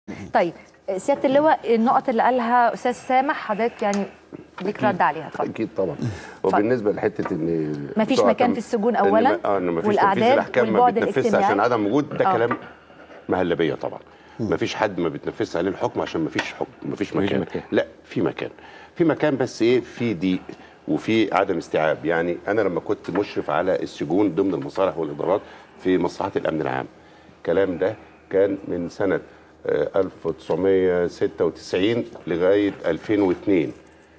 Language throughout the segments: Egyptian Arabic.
طيب سياده اللواء النقط اللي قالها استاذ سامح حضرتك يعني ليك رد عليها اتفضل اكيد طبعا وبالنسبه لحته ان مفيش بتوع مكان كم- في السجون إن أولاً، ما- اه ان مفيش تنفيذ والأعداد الاحكام ما والبعد بتنفذش الاجتماعي. عشان عدم وجود ده آه. كلام مهلبيه طبعا مفيش حد ما بيتنفذش عليه الحكم عشان مفيش حكم مفيش مكان. مكان. لا في مكان في مكان بس ايه في ضيق وفي عدم استيعاب يعني انا لما كنت مشرف على السجون ضمن المصالح والادارات في مصلحه الامن العام الكلام ده كان من سنه آه، 1996 لغايه 2002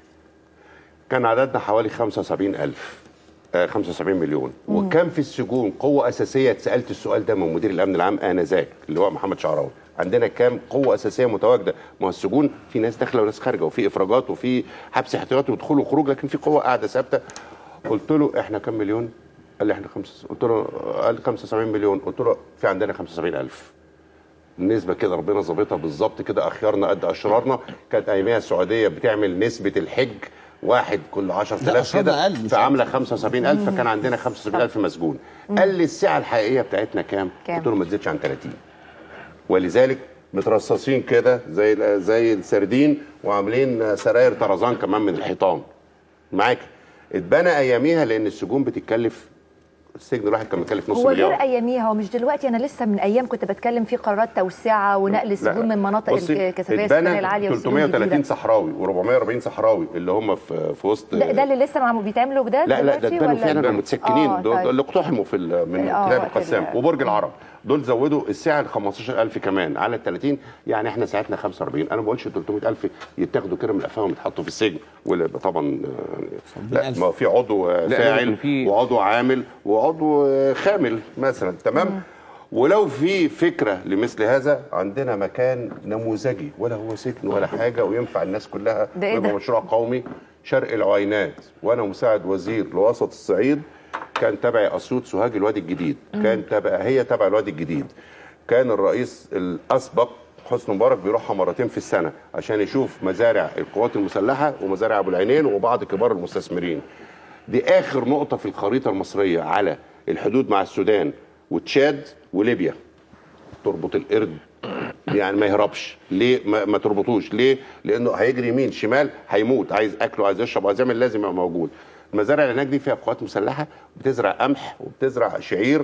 كان عددنا حوالي 75000 آه 75 مليون وكان في السجون قوة أساسية اتسألت السؤال ده من مدير الأمن العام آنذاك اللي هو محمد شعراوي عندنا كام قوة أساسية متواجدة ما هو السجون في ناس داخلة وناس خارجة وفي إفراجات وفي حبس احتياطي ودخول وخروج لكن في قوة قاعدة ثابتة قلت له إحنا كام مليون؟ قال لي إحنا خمسة قلت له قال 75 مليون قلت له في عندنا 75000 النسبه كده ربنا ظابطها بالظبط كده اخيارنا قد اشرارنا كانت اياميها السعوديه بتعمل نسبه الحج واحد كل 10000 أشرارنا كده أقل، مش فعامله 75000 فكان عندنا 75000 مسجون قال لي السعه الحقيقيه بتاعتنا كام؟ كام؟ قلت له ما تزيدش عن 30 ولذلك مترصصين كده زي زي السردين وعاملين سراير طرزان كمان من الحيطان معاك اتبنى اياميها لان السجون بتتكلف السجن الواحد كان مكلف نص هو مليار غير اياميها هو مش دلوقتي انا لسه من ايام كنت بتكلم في قرارات توسعه ونقل السجون من مناطق بصي، الكثافيه اتبنى السكانيه العاليه والسجون 330 الجديدة. صحراوي و440 صحراوي اللي هم في في وسط ده, ده اللي لسه معمول بيتعملوا بده لا لا ده دلوقتي اتبنوا ولا- فعلا متسكنين آه، دول طيب. اللي اقتحموا في ال- من آه، كلاب وقت القسام ال- وبرج العرب دول زودوا السعر ل 15000 كمان على ال 30 يعني احنا ساعتنا 45 انا ما بقولش 300000 يتاخدوا كده من قفاهم يتحطوا في السجن ولا طبعا آه، لا ما هو في عضو آه، لا، فاعل لكن في- وعضو عامل وعضو آه، خامل مثلا تمام ولو في فكره لمثل هذا عندنا مكان نموذجي ولا هو سجن ولا حاجه وينفع الناس كلها ده إيه ويبقى ده؟ مشروع قومي شرق العوينات وانا مساعد وزير لوسط الصعيد كان تبع اسيوط سوهاج الوادي الجديد كان تبع هي تبع الوادي الجديد كان الرئيس الاسبق حسني مبارك بيروحها مرتين في السنه عشان يشوف مزارع القوات المسلحه ومزارع ابو العينين وبعض كبار المستثمرين دي اخر نقطه في الخريطه المصريه على الحدود مع السودان وتشاد وليبيا تربط القرد يعني ما يهربش ليه ما, ما تربطوش ليه لانه هيجري يمين شمال هيموت عايز اكله عايز يشرب عايز يعمل لازم يبقى موجود المزارع اللي هناك دي فيها قوات مسلحه بتزرع قمح وبتزرع شعير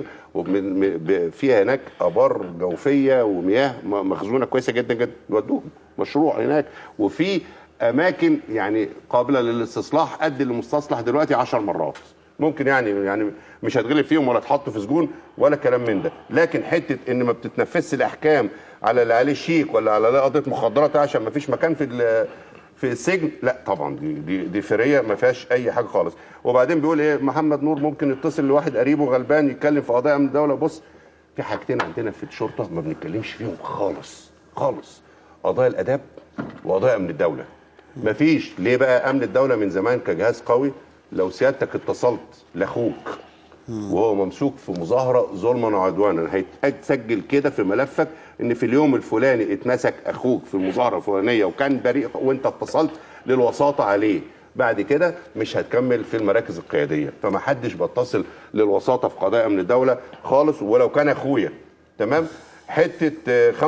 وفيها هناك ابار جوفيه ومياه م- مخزونه كويسه جدا جدا يودوهم مشروع هناك وفي اماكن يعني قابله للاستصلاح قد اللي مستصلح دلوقتي 10 مرات ممكن يعني يعني مش هتغلب فيهم ولا تحط في سجون ولا كلام من ده لكن حته ان ما بتتنفذش الاحكام على اللي عليه شيك ولا على اللي قضيه مخدرات عشان ما فيش مكان في ال- في السجن لا طبعا دي دي, دي فريه ما فيهاش اي حاجه خالص وبعدين بيقول ايه محمد نور ممكن يتصل لواحد قريبه غلبان يتكلم في قضايا من الدوله بص في حاجتين عندنا في الشرطه ما بنتكلمش فيهم خالص خالص قضايا الاداب وقضايا امن الدوله مفيش ليه بقى امن الدوله من زمان كجهاز قوي لو سيادتك اتصلت لاخوك وهو ممسوك في مظاهره ظلما وعدوانا هيتسجل كده في ملفك ان في اليوم الفلاني اتمسك اخوك في المظاهره الفلانيه وكان بريء وانت اتصلت للوساطه عليه بعد كده مش هتكمل في المراكز القياديه فما حدش بيتصل للوساطه في قضايا امن الدوله خالص ولو كان اخويا تمام حته آه، 75%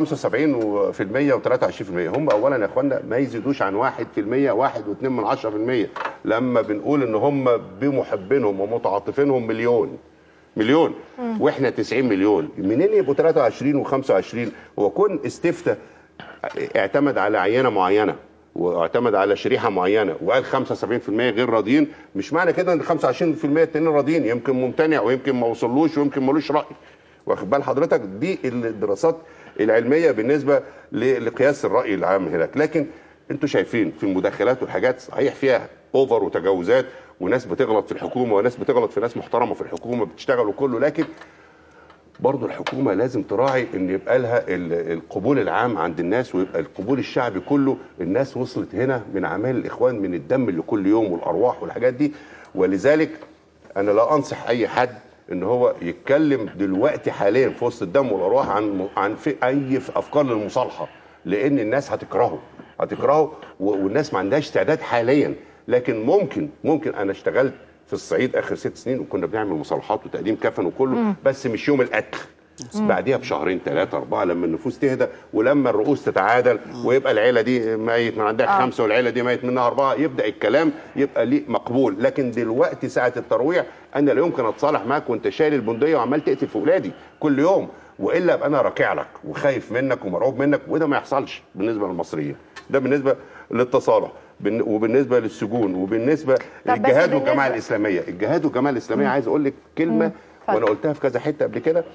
و23% هم اولا يا اخوانا ما يزيدوش عن 1% 1.2 من 10% لما بنقول ان هم بمحبينهم ومتعاطفينهم مليون مليون واحنا 90 مليون منين يبقوا 23 و25 هو كون استفتاء اعتمد على عينه معينه واعتمد على شريحه معينه وقال 75% غير راضيين مش معنى كده ان 25% التانيين راضيين يمكن ممتنع ويمكن ما وصلوش ويمكن ملوش راي واخد بال حضرتك دي الدراسات العلميه بالنسبه ل- لقياس الراي العام هناك لكن انتوا شايفين في المداخلات والحاجات صحيح فيها اوفر وتجاوزات وناس بتغلط في الحكومه وناس بتغلط في ناس محترمه في الحكومه بتشتغل وكله لكن برضو الحكومه لازم تراعي ان يبقى لها ال- القبول العام عند الناس ويبقى القبول الشعبي كله الناس وصلت هنا من اعمال الاخوان من الدم اللي كل يوم والارواح والحاجات دي ولذلك انا لا انصح اي حد ان هو يتكلم دلوقتي حاليا في وسط الدم والارواح عن عن في اي افكار للمصالحه لان الناس هتكرهه هتكرهه و- والناس ما عندهاش استعداد حاليا لكن ممكن ممكن انا اشتغلت في الصعيد اخر ست سنين وكنا بنعمل مصالحات وتقديم كفن وكله بس مش يوم القتل بعديها بشهرين ثلاثه اربعه لما النفوس تهدى ولما الرؤوس تتعادل ويبقى العيله دي ميت من عندها آه. خمسه والعيله دي ميت منها اربعه يبدا الكلام يبقى ليه مقبول لكن دلوقتي ساعه الترويع انا لا يمكن اتصالح معاك وانت شايل البندقيه وعمال تقتل في اولادي كل يوم والا ابقى انا راكع لك وخايف منك ومرعوب منك وده ما يحصلش بالنسبه للمصريين ده بالنسبه للتصالح بالن- وبالنسبه للسجون وبالنسه بس للجهاد والجماعه بالنسبة- الاسلاميه الجهاد والجماعه الاسلاميه عايز اقول لك كلمه اتفضل. وانا قلتها في كذا حته قبل كده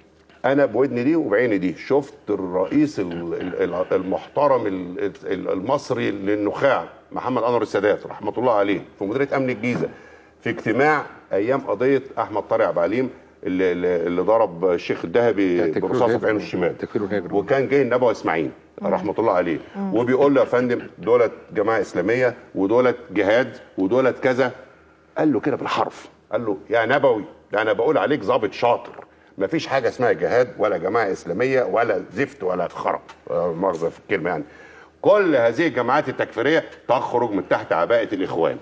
انا بودني دي وبعيني دي شفت الرئيس ال- ال- ال- المحترم ال- ال- المصري للنخاع محمد انور السادات رحمه الله عليه في مديريه امن الجيزه في اجتماع ايام قضيه احمد طارق عبد العليم اللي, اللي اللي ضرب الشيخ الذهبي تكفيره برصاصه في الهجرة. عينه الشمال تكفيره الهجرة. وكان جاي النبوي اسماعيل رحمه الله عليه وبيقول له يا فندم دولت جماعه اسلاميه ودولت جهاد ودولت كذا قال له كده بالحرف قال له يا نبوي ده انا بقول عليك ضابط شاطر مفيش حاجه اسمها جهاد ولا جماعه اسلاميه ولا زفت ولا خرق آه، مؤاخذه في الكلمه يعني كل هذه الجماعات التكفيريه تخرج من تحت عباءه الاخوان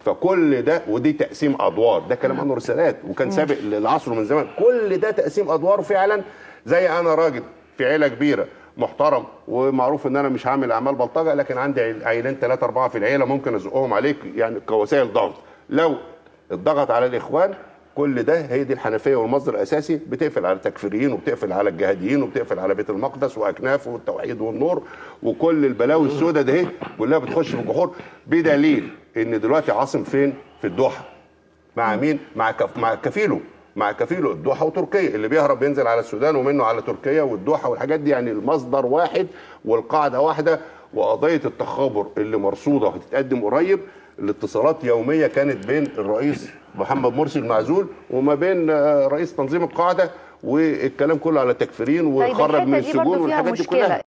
فكل ده ودي تقسيم ادوار ده كلام انور السادات وكان سابق للعصر من زمان كل ده تقسيم ادوار فعلا زي انا راجل في عيله كبيره محترم ومعروف ان انا مش هعمل اعمال بلطجه لكن عندي عيل- عيلين ثلاثه اربعه في العيله ممكن ازقهم عليك يعني كوسائل ضغط لو الضغط على الاخوان كل ده هي دي الحنفيه والمصدر الاساسي بتقفل على التكفيريين وبتقفل على الجهاديين وبتقفل على بيت المقدس واكنافه والتوحيد والنور وكل البلاوي السوداء ده كلها بتخش في الجحور بدليل ان دلوقتي عاصم فين؟ في الدوحه مع مين؟ مع كف... مع كفيله مع كفيله الدوحه وتركيا اللي بيهرب ينزل على السودان ومنه على تركيا والدوحه والحاجات دي يعني المصدر واحد والقاعده واحده وقضيه التخابر اللي مرصوده وهتتقدم قريب الاتصالات يوميه كانت بين الرئيس محمد مرسي المعزول وما بين آه، رئيس تنظيم القاعده والكلام كله على التكفيرين طيب وخرج الحته من دي السجون برضه فيها والحاجات دي كلها مشكله